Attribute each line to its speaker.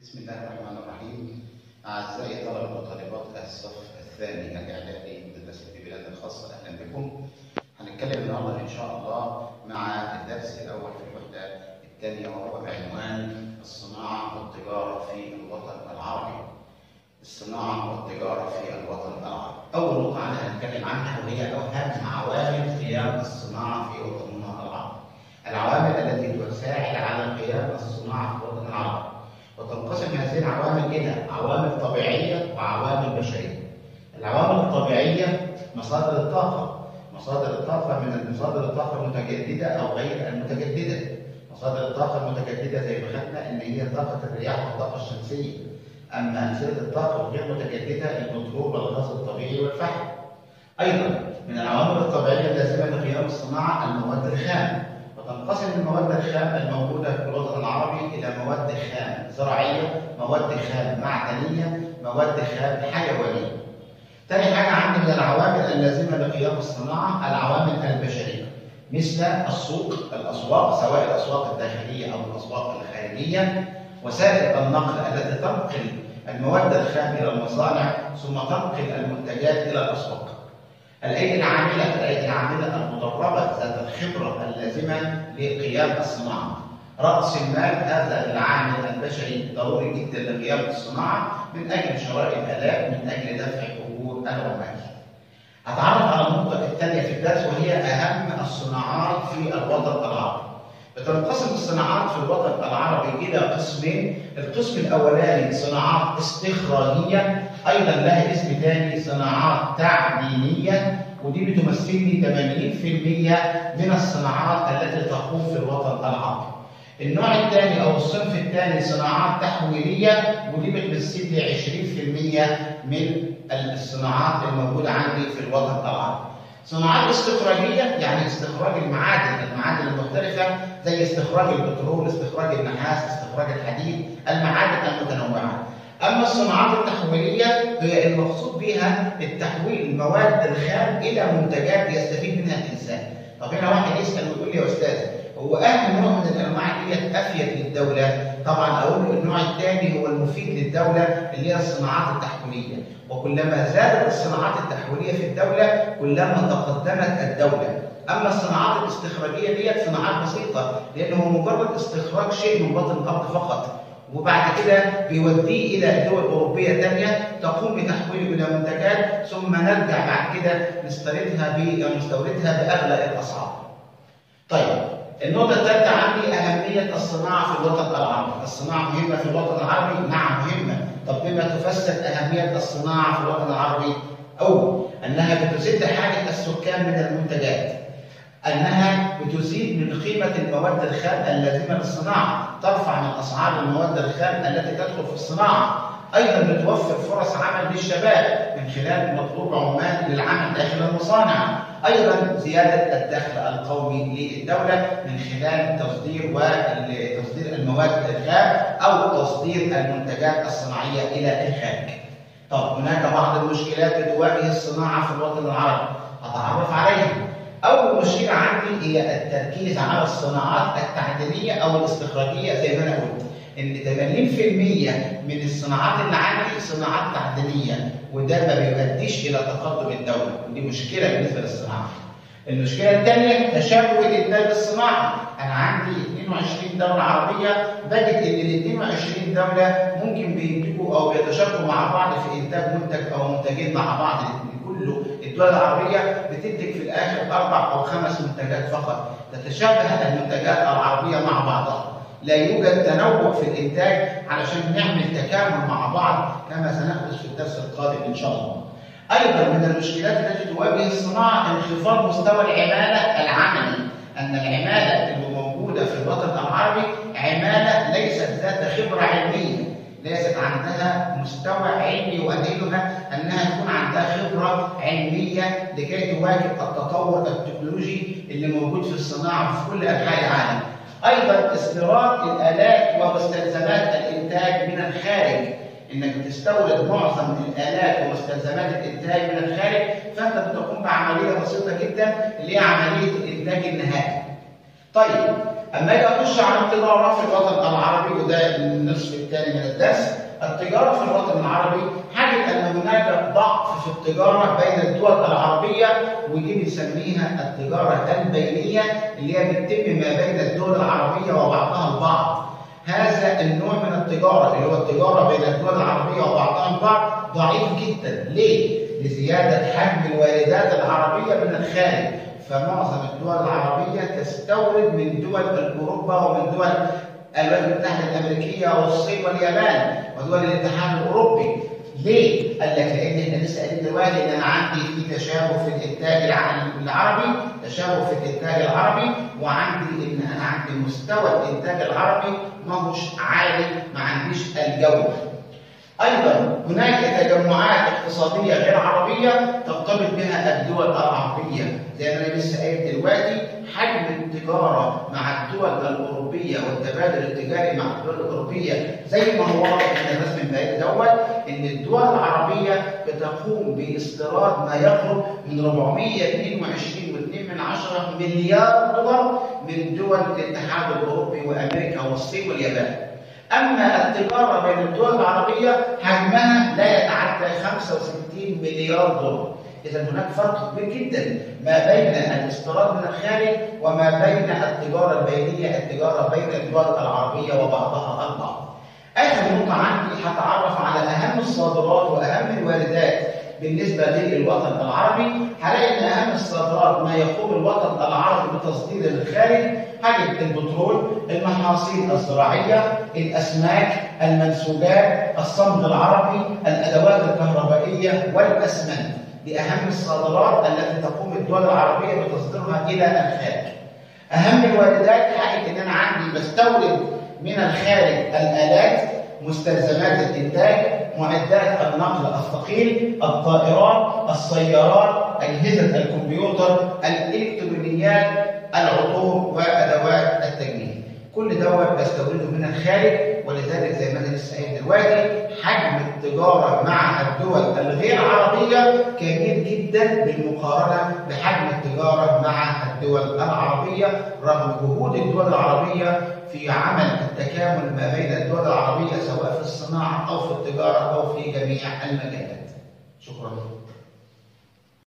Speaker 1: بسم الله الرحمن الرحيم أعزائي طلبة وطالبات الصف الثاني الإعدادي مدرسة بلاد الخاصة أهلا بكم هنتكلم النهارده إن شاء الله مع الدرس الأول في الوحدة الثانية وهو بعنوان الصناعة والتجارة في الوطن العربي الصناعة والتجارة في الوطن العربي أول نقطة عنها هنتكلم عنها وهي أهم عوامل قيام الصناعة في وطننا العربي العوامل التي تساعد على قيام الصناعة في الوطن العربي وتنقسم هذه العوامل إلى عوامل طبيعية وعوامل بشرية. العوامل الطبيعية مصادر الطاقة، مصادر الطاقة من مصادر الطاقة المتجددة أو غير المتجددة. مصادر الطاقة المتجددة زي ما خدنا إن هي طاقة الرياح والطاقة الشمسية. أما أمثلة الطاقة الغير متجددة البترول والغاز الطبيعي والفحم. أيضا من العوامل الطبيعية اللازمة لقيام الصناعة المواد الخام. وتنقسم المواد الخام الموجودة في الوطن العربي إلى مواد خام زراعية، مواد خام معدنية، مواد خام حيوانية. تاني حاجة عندي من العوامل اللازمة لقيام الصناعة العوامل البشرية مثل السوق، الأسواق سواء الأسواق الداخلية أو الأسواق الخارجية، وسائل النقل التي تنقل المواد الخام إلى المصانع ثم تنقل المنتجات إلى الأسواق. الأيدي العاملة الأيدي العاملة المدربة ذات الخبرة اللازمة لقيام الصناعة. رأس المال هذا العامل البشري ضروري جدا لقيام الصناعة من أجل شراء الآلات من أجل دفع أجور العمال. هتعرف على النقطة الثانية في الدرس وهي أهم الصناعات في الوطن العربي. بتنقسم الصناعات في الوطن العربي إلى قسمين، القسم الأولاني صناعات استخراجية أيضا لها اسم ثاني صناعات تعدينية ودي بتمثل لي 80% من الصناعات التي تقوم في الوطن العربي. النوع الثاني أو الصنف الثاني صناعات تحويلية ودي بتمثل لي 20% من الصناعات الموجودة عندي في الوطن العربي. صناعات استخراجية يعني استخراج المعادن، المعادن المختلفة زي استخراج البترول، استخراج النحاس، استخراج الحديد، المعادن المتنوعة. أما الصناعات التحويلية هي المقصود بها التحويل المواد الخام إلى منتجات يستفيد منها الإنسان. طب هنا واحد يسأل ويقول لي يا أستاذ هو أهم نوع من الأنواع ديت أفيد للدولة؟ طبعا أقول له النوع الثاني هو المفيد للدولة اللي هي الصناعات التحويلية. وكلما زادت الصناعات التحويلية في الدولة كلما تقدمت الدولة. أما الصناعات الاستخراجية ديت صناعات بسيطة لأنه مجرد استخراج شيء من بطن الأرض فقط. وبعد كده بيوديه الى دول اوروبيه ثانيه تقوم بتحويله الى منتجات ثم نرجع بعد كده نستوردها نستوردها باغلى الاسعار. طيب النقطة الثالثة عندي أهمية الصناعة في الوطن العربي، الصناعة مهمة في الوطن العربي؟ نعم مهمة، طب بما تفسر أهمية الصناعة في الوطن العربي؟ أول أنها بتزيد حاجة السكان من المنتجات، أنها بتزيد من قيمة المواد الخام اللازمة للصناعة، ترفع من أسعار المواد الخام التي تدخل في الصناعة، أيضا بتوفر فرص عمل للشباب من خلال مطلوب عمال للعمل داخل المصانع، أيضا زيادة الدخل القومي للدولة من خلال تصدير وتصدير المواد الخام أو تصدير المنتجات الصناعية إلى الخارج. طب هناك بعض المشكلات بتواجه الصناعة في الوطن العربي، هتعرف عليها. أول مشكلة عندي هي التركيز على الصناعات التعدينية أو الاستخراجية زي ما أنا قلت. إن 80% من الصناعات اللي عندي صناعات تعدينية وده ما بيؤديش إلى تقدم الدولة ودي مشكلة بالنسبة للصناعة. المشكلة الثانية تشابه الإنتاج الصناعي، أنا عندي 22 دولة عربية بجد إن ال 22 دولة ممكن بينتجوا أو بيتشاركوا مع بعض في إنتاج منتج أو منتجين مع بعض كله الدول العربية بتنتج في الآخر أربع أو خمس منتجات فقط، تتشابه المنتجات العربية مع بعضها. لا يوجد تنوع في الإنتاج علشان نعمل تكامل مع بعض كما سنحدث في الدرس القادم إن شاء الله. أيضا من المشكلات التي تواجه الصناعة انخفاض مستوى العمالة العملي، أن العمالة اللي موجودة في الوطن العربي عمالة ليست ذات خبرة علمية، ليست عندها مستوى علمي يؤهلها انها تكون عندها خبره علميه لكي تواكب التطور التكنولوجي اللي موجود في الصناعه في كل انحاء العالم. ايضا استيراد الالات ومستلزمات الانتاج من الخارج انك بتستورد معظم الالات ومستلزمات الانتاج من الخارج فانت بتقوم بعمليه بسيطه جدا اللي هي عمليه الانتاج النهائي. طيب اما اجي اخش على التجاره في الوطن العربي وده النصف الثاني من الدرس التجاره في الوطن العربي حاجه ان هناك ضعف في التجاره بين الدول العربيه ودي بنسميها التجاره البينيه اللي هي بتتم ما بين الدول العربيه وبعضها البعض هذا النوع من التجاره اللي هو التجاره بين الدول العربيه وبعضها البعض ضعيف جدا ليه؟ لزياده حجم الواردات العربيه من الخارج فمعظم الدول العربيه تستورد من دول اوروبا ومن دول الولايات المتحده الامريكيه والصين واليابان ودول الاتحاد الاوروبي ليه؟ قال لك لان احنا لسه قايلين دلوقتي ان انا عندي في تشابه في الانتاج العربي، تشابه في الانتاج العربي وعندي ان انا عندي مستوى الانتاج العربي ما هوش عالي ما عنديش الجوده. ايضا هناك تجمعات اقتصاديه غير عربيه ترتبط بها الدول العربيه زي ما انا لسه قايل دلوقتي حجم التجاره مع الدول الاوروبيه والتبادل التجاري مع الدول الاوروبيه زي ما هو واضح من الرسم البياني دوت ان الدول العربيه بتقوم باستيراد ما يقرب من 422.2 مليار دولار من دول الاتحاد الاوروبي وامريكا والصين واليابان. اما التجاره بين الدول العربيه حجمها لا يتعدى 65 مليار دولار. اذا هناك فرق كبير جدا ما بين الاستيراد من الخارج وما بين التجاره البينيه التجاره بين الدول العربيه وبعضها البعض. اخر نقطه عندي هتعرف على اهم الصادرات واهم الواردات بالنسبه للوطن العربي هلاقي ان اهم الصادرات ما يقوم الوطن العربي بتصديره للخارج حاجه البترول، المحاصيل الزراعيه، الاسماك، المنسوجات، الصمغ العربي، الادوات الكهربائيه والاسمنت. دي اهم الصادرات التي تقوم الدول العربيه بتصديرها الى الخارج. اهم الواردات حاجه ان انا عندي بستورد من الخارج الالات مستلزمات الانتاج معدات النقل الثقيل الطائرات السيارات اجهزه الكمبيوتر الالكترونيات العطور وادوات التجميل كل دوت بستورده من الخارج ولذلك زي ما انا لسه قايل دلوقتي حجم التجاره مع الدول الغير عربيه كبير جدا بالمقارنه بحجم التجاره مع الدول العربيه رغم جهود الدول العربيه في عمل التكامل ما بين الدول العربيه سواء في الصناعه او في التجاره او في جميع المجالات. شكرا.